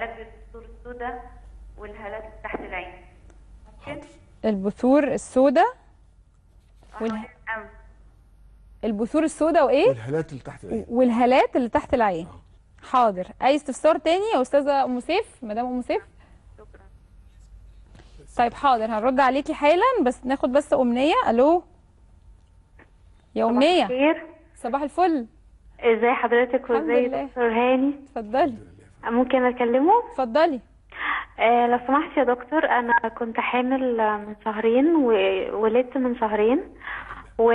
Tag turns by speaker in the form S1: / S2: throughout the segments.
S1: علاج البثور السوداء والهالات اللي تحت العين ممكن
S2: البثور السوداء والها-
S1: أم.
S2: البثور السوداء وايه
S3: والهالات اللي تحت العين
S2: والهالات اللي تحت العين حاضر اي استفسار تاني يا استاذه ام سيف مدام ام سيف
S1: شكرا
S2: طيب حاضر هنرد عليكي حالا بس ناخد بس امنيه الو يا امنيه
S1: خير
S2: صباح الفل
S1: ازاي حضرتك
S2: الحمد
S1: وازاي
S2: لله.
S1: دكتور هاني
S2: اتفضلي
S1: ممكن اكلمه
S2: اتفضلي
S1: آه لو سمحت يا دكتور انا كنت حامل آه، من شهرين وولدت من شهرين و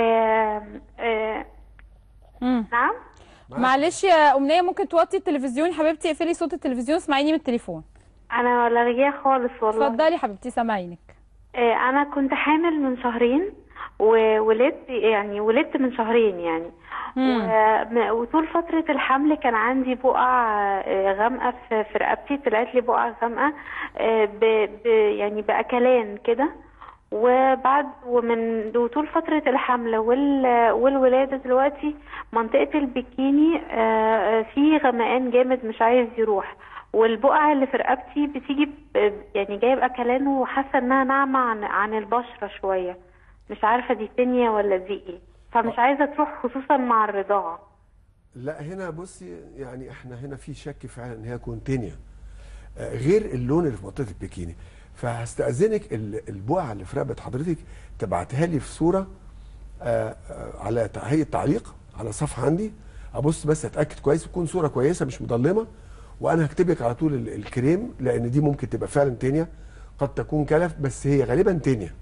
S1: آه
S2: مم.
S1: نعم
S2: معلش يا امنيه ممكن توطي التلفزيون حبيبتي اقفلي صوت التلفزيون اسمعيني من التليفون
S1: انا لاغيه خالص والله
S2: اتفضلي حبيبتي سامعينك
S1: آه، انا كنت حامل من شهرين وولدت يعني ولدت من شهرين يعني و- وطول فترة الحمل كان عندي بقع آه، غامقة في في رقبتي طلعت لي بقع غامقة آه، ب ب يعني بأكلان كده وبعد ومن وطول فترة الحمل وال والولادة دلوقتي منطقة البكيني آه، آه، في غمقان جامد مش عايز يروح والبقع اللي في رقبتي بتيجي ب- يعني جايب أكلان وحاسة إنها ناعمة عن عن البشرة شوية مش عارفة دي تانية ولا دي ايه فمش عايزة تروح خصوصا مع الرضاعة
S3: لا هنا بصي يعني احنا هنا في شك فعلا ان هي كونتينيا آه، غير اللون اللي في منطقه البكيني فهستاذنك ال- البقعه اللي في رقبه حضرتك تبعتها لي في صوره آه، آه، على ت- هيئه تعليق على صفحه عندي ابص بس اتاكد كويس تكون صوره كويسه مش مضلمه وانا هكتب لك على طول ال- الكريم لان دي ممكن تبقى فعلا تينيا قد تكون كلف بس هي غالبا تينيا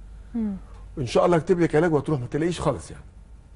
S3: ان شاء الله اكتب لك علاج وتروح ما تلاقيش خالص يعني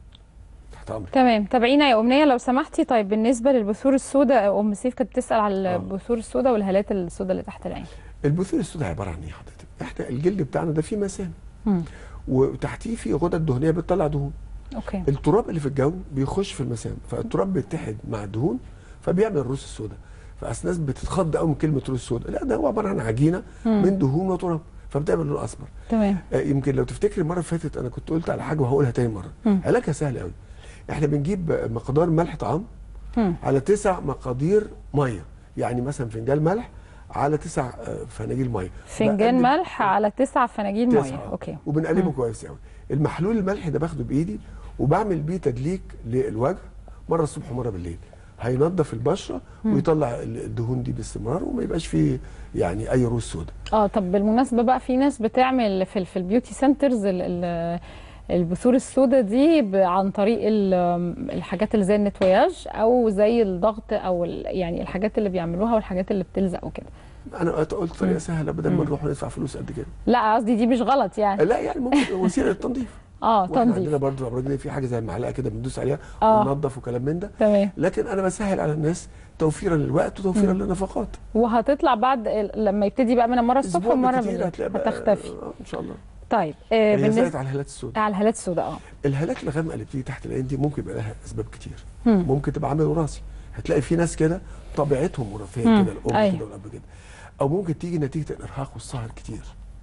S3: تحت امرك
S2: تمام تابعينا يا امنيه لو سمحتي طيب بالنسبه للبثور السوداء ام سيف كانت بتسال على البثور السوداء والهالات السوداء اللي تحت العين
S3: البثور السوداء عباره عن ايه حضرتك؟ احنا الجلد بتاعنا ده فيه مسام
S2: مم.
S3: وتحتيه في غدد دهنيه بتطلع دهون
S2: اوكي
S3: التراب اللي في الجو بيخش في المسام فالتراب بيتحد مع الدهون فبيعمل الروس السوداء فاصل ناس بتتخض قوي من كلمه روس سوداء لا ده هو عباره عن عجينه من دهون وتراب فبتعمل لون اسمر
S2: تمام
S3: آه، يمكن لو تفتكري المره اللي فاتت انا كنت قلت على حاجه وهقولها تاني مره
S2: مم.
S3: علاجها سهل قوي احنا بنجيب مقدار ملح طعام
S2: مم.
S3: على تسع مقادير ميه يعني مثلا فنجان ملح على تسع آه، فناجيل ميه
S2: فنجان
S3: بقلب-
S2: ملح على تسعة فناجيل ميه
S3: تسعة
S2: اوكي
S3: وبنقلبه كويس قوي المحلول الملح ده باخده بايدي وبعمل بيه تدليك للوجه مره الصبح ومره بالليل هينظف البشره ويطلع الدهون دي باستمرار وما يبقاش فيه يعني اي روس سوداء
S2: اه طب بالمناسبه بقى في ناس بتعمل في, ال- في البيوتي سنترز ال- ال- البثور السوداء دي ب- عن طريق ال- الحاجات اللي زي النتوياج او زي الضغط او ال- يعني الحاجات اللي بيعملوها والحاجات اللي بتلزق وكده
S3: انا قلت طريقه سهله بدل ما نروح ندفع فلوس قد كده
S2: لا قصدي دي مش غلط يعني
S3: لا يعني ممكن وسيله للتنظيف
S2: اه
S3: واحنا
S2: تنظيف
S3: عندنا برضه امراض في حاجه زي المعلقه كده بندوس عليها
S2: آه.
S3: وننظف وكلام من ده
S2: تمام
S3: لكن انا بسهل على الناس توفيرا للوقت وتوفيرا للنفقات
S2: وهتطلع بعد ال- لما يبتدي بقى من مره الصبح
S3: اسبوع
S2: ومره
S3: بالكتير
S2: بالليل
S3: هتلاقي بقى-
S2: هتختفي
S3: آه ان شاء الله
S2: طيب آه
S3: هي زادت
S2: بالنسبه
S3: على الهالات السوداء
S2: على الهالات السوداء اه
S3: الهالات الغامقه اللي بتيجي تحت العين دي ممكن يبقى لها اسباب كتير
S2: مم.
S3: ممكن تبقى عامل وراثي هتلاقي في ناس كده طبيعتهم وراثيه
S2: مم.
S3: كده الام
S2: أيوة.
S3: كده والاب كده او ممكن تيجي نتيجه الارهاق والسهر كتير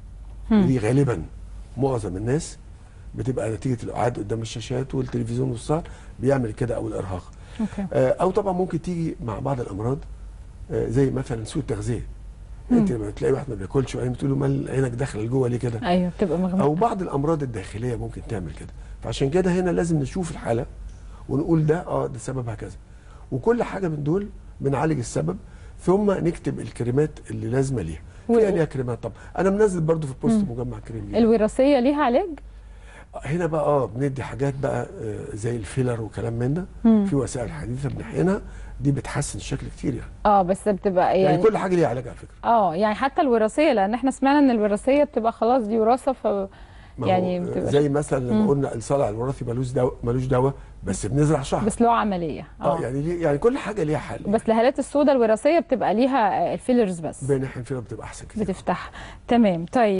S2: مم.
S3: دي غالبا معظم الناس بتبقى نتيجه القعاد قدام الشاشات والتلفزيون والسهر بيعمل كده او الارهاق
S2: اوكي
S3: آه، او طبعا ممكن تيجي مع بعض الامراض آه، زي مثلا سوء التغذيه انت لما تلاقي واحد ما بياكلش وبعدين بتقول له مال عينك داخله لجوه ليه كده
S2: ايوه بتبقى
S3: او
S2: مغمقه
S3: بعض الامراض الداخليه ممكن تعمل كده فعشان كده هنا لازم نشوف الحاله ونقول ده اه ده سببها كذا وكل حاجه من دول بنعالج السبب ثم نكتب الكريمات اللي لازمه ليها
S2: و-
S3: فيها ليها كريمات طبعا انا منزل برضو في البوست مجمع كريم ليها.
S2: الوراثيه ليها علاج
S3: هنا بقى اه بندي حاجات بقى آه، زي الفيلر وكلام من ده
S2: مم.
S3: في وسائل حديثه بنحقنها دي بتحسن الشكل كتير يعني.
S2: اه بس بتبقى
S3: يعني,
S2: يعني
S3: كل حاجه ليها علاج على فكره
S2: اه يعني حتى الوراثيه لان احنا سمعنا ان الوراثيه بتبقى خلاص دي وراثه ف
S3: ما
S2: يعني
S3: هو
S2: بتبقى
S3: زي مثلا لما
S2: مم.
S3: قلنا الصلع الوراثي ملوش دواء ملوش دواء بس بنزرع شعر
S2: بس له عمليه
S3: اه يعني ليه- يعني كل حاجه ليها حل
S2: بس الهالات السوداء الوراثيه بتبقى ليها الفيلرز بس
S3: بين الحين فيها بتبقى احسن كتير
S2: بتفتح تمام طيب